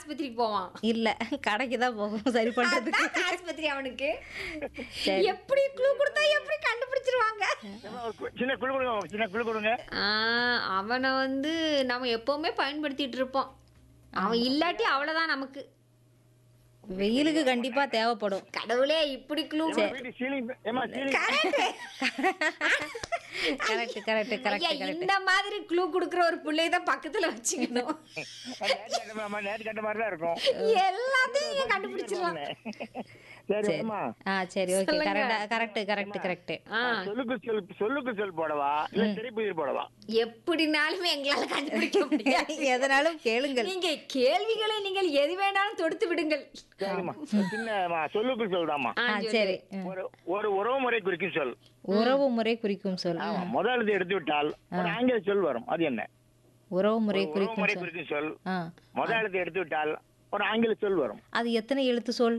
ஆஸ்பத்திரிக்கு போவான் இல்ல கடைக்கு தான் போகும் சரி பண்றதுக்கு அதான் ஆஸ்பத்திரி அவனுக்கு சரி. எப்படி க்ளூ கொடுத்தா எப்படி கண்டுபிடிச்சிருவாங்க ஏம்மா, ஒரு கு- சின்ன குழு கொடுங்க சின்ன குழு கொடுங்க ஆ, அவனை வந்து நம்ம எப்பவுமே பயன்படுத்திட்டு இருப்போம் அவன் இல்லாட்டி அவ்வளவுதான் நமக்கு வெயிலுக்கு கண்டிப்பா தேவைப்படும் கடவுளே இப்படி க்ளூ ஏம்மா, வீட்டு சீலிங் ஏமா சீலிங் கரெக்ட் கரெக்ட் கரெக்ட் ஐயா கரெக்ட் இந்த மாதிரி க்ளூ கொடுக்குற ஒரு பிள்ளைய தான் பக்கத்துல வச்சுக்கணும் நேற்று கட்ட மாதிரி நேற்று கட்ட மாதிரி தான் இருக்கும் எல்லாத்தையும் நீங்க கண்டுபிடிச்சிடலாம் சரி சரி அம்மா ஆ சரி ஓகே சொல்லுங்க. கரெக்ட் கரெக்ட் கரெக்ட் கரெக்ட் ஆ, சொல்லுக்கு சொல் சொல்லுக்கு சொல் போடவா இல்ல திருப்பி போடவா எப்படினாலுமே எங்களால கண்டுபிடிக்க முடியாது எதனாலும் கேளுங்கள் நீங்க கேள்விகளை நீங்கள் எது வேணாலும் தொடுத்து விடுங்கள் சரிம்மா சின்ன சொல்லுக்கு சொல்தாம்மா ஆ, ஆ சொல்லு. சரி ம். ஒரு ஒரு உறவு முறை குறிக்கும் சொல் உறவு முறை குறிக்கும் சொல் ஆமா முதல் எழுத்து எடுத்து விட்டால் ஒரு ஆங்கில சொல் வரும் அது என்ன உறவு முறை உறவு குறிக்கும் முறை சொல் குறிக்கும் சொல் ஆ முதல் எழுத்து எடுத்து விட்டால் ஒரு ஆங்கில சொல் வரும் அது எத்தனை எழுத்து சொல்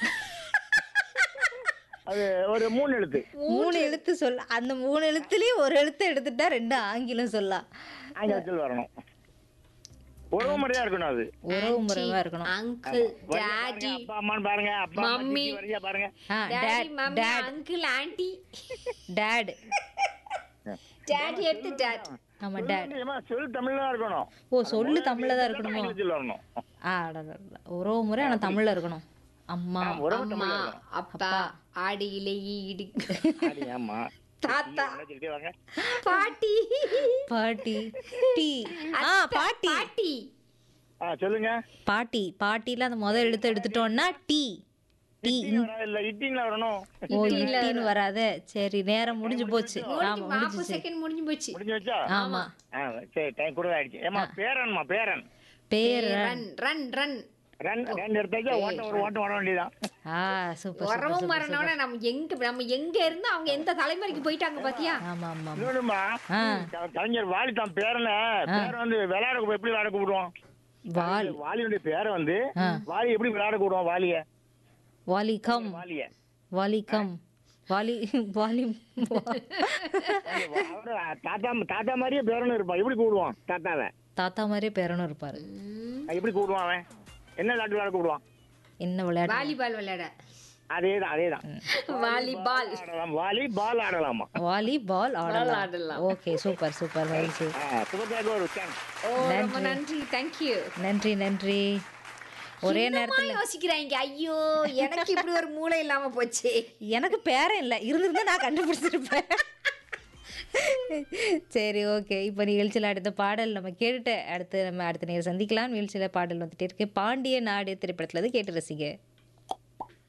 அது ஒரு மூணு எழுத்து மூணு எழுத்து சொல் அந்த மூணு எழுத்துலயும் ஒரு எழுத்து எடுத்துட்டா ரெண்டு ஆங்கிலம் சொல்லலாம் ஆங்கில சொல் வரணும் உறவு முறையா இருக்கணும் அது உறவு முறைவா இருக்கணும் அங்கிள் பாருங்க, டாடி அப்பா அம்மான்னு பாருங்க அப்பா அம்மா மம்மி. சித்தி வரியா பாருங்க ஆ daddy dad mummy dad uncle aunty dad daddy எடுத்து டாட் ஆமா சொல் டேட் வந்து, ஏம்மா, சொல் தமிழ்ல தான் இருக்கணும் ஓ சொல்லு தமிழ்ல தான் இருக்கணுமோ ஆங்கில சொல் வரணும் ஆ அடடடட. உறவு முறை ஆனா தமிழ்ல இருக்கணும் அம்மா உறவு அம்மா தமிழ்ல இருக்கணும் அப்பா ஆடி இலையி இடி அடி, ஆமா தாத்தா நினைச்சுக்கிட்டே வாங்க பாட்டி பாட்டி டீ ஆ பாட்டி பாட்டி ஆ சொல்லுங்க பாட்டி பாட்டில அந்த முதல் எழுத்து எடுத்துட்டோம்னா டீ டீ இட்டின்னு வராது இல்ல இட்டின்ல வரணும் ஓ இட்டின்னு வராதே சரி நேரம் முடிஞ்சு போச்சு ஆமா நாற்பது முடிஞ்சுச்சு செகண்ட் முடிஞ்சு போச்சு முடிஞ்சு வச்சா ஆமா ஆ சரி டைம் கூட ஆயிடுச்சு ஏமா பேரன்மா பேரன் பேர் ரன் ரன் ரன் ரெண்டு ரெண்டு எடுத்தாச்சா ஓட்டம் ஒரு ஓட்டம் வர வேண்டியதான் ஆ சூப்பர் உறவும் மரணோட நம்ம எங்க நம்ம எங்க இருந்து அவங்க எந்த தலைமுறைக்கு போயிட்டாங்க பாத்தியா ஆமா ஆமா ஆமா. இன்னொன்னுமா ஆ. க- கலைஞர் வாலி தான் பேரனை பேரை வந்து விளையாட கூ- எப்படி விளையாட கூப்பிடுவோம் வால் வாலியுடைய பேரை வந்து வாலி எப்படி விளையாட கூடுவோம் வாலிய வாலிகம் வாலிய வாலிகம் வாலி வாலி அவரு தாத்தா தாத்தா மாதிரியே பேரனும் இருப்பான் எப்படி கூப்பிடுவான் தாத்தாவை தாத்தா மாதிரியே பேரனும் இருப்பாரு எப்படி கூப்பிடுவான் அவன் என்ன விளையாட்டு விளையாட கூப்பிடுவான் என்ன விளையாட்டு வாலிபால் விளையாட அதேதான் அதேதான் வாலிபால் ஆடலாம் வாலி பால் ஆடலாமா வாலி பால் ஆடலாம் ஆடலாம். ஓகே சூப்பர் சூப்பர் மகிழ்ச்சி சுகத்தாக ஒரு தேங்க்ஸ் ஓ ரொம்ப நன்றி தேங்க்யூ நன்றி நன்றி ஒரே நேரத்துல யோசிக்கிறாங்க ஐயோ எனக்கு இப்படி ஒரு மூளை இல்லாம போச்சு எனக்கு பேரன் இல்லை இருந்திருந்தா நான் கண்டுபிடிச்சிருப்பேன் சரி ஓகே இப்போ நிகழ்ச்சியில் அடுத்த பாடல் நம்ம கேட்டுட்டு அடுத்து நம்ம அடுத்த நேரம் சந்திக்கலாம் நிகழ்ச்சியில் பாடல் வந்துட்டே இருக்கு பாண்டிய நாடு திரைப்படத்துல இருந்து கேட்டு ரசிங்க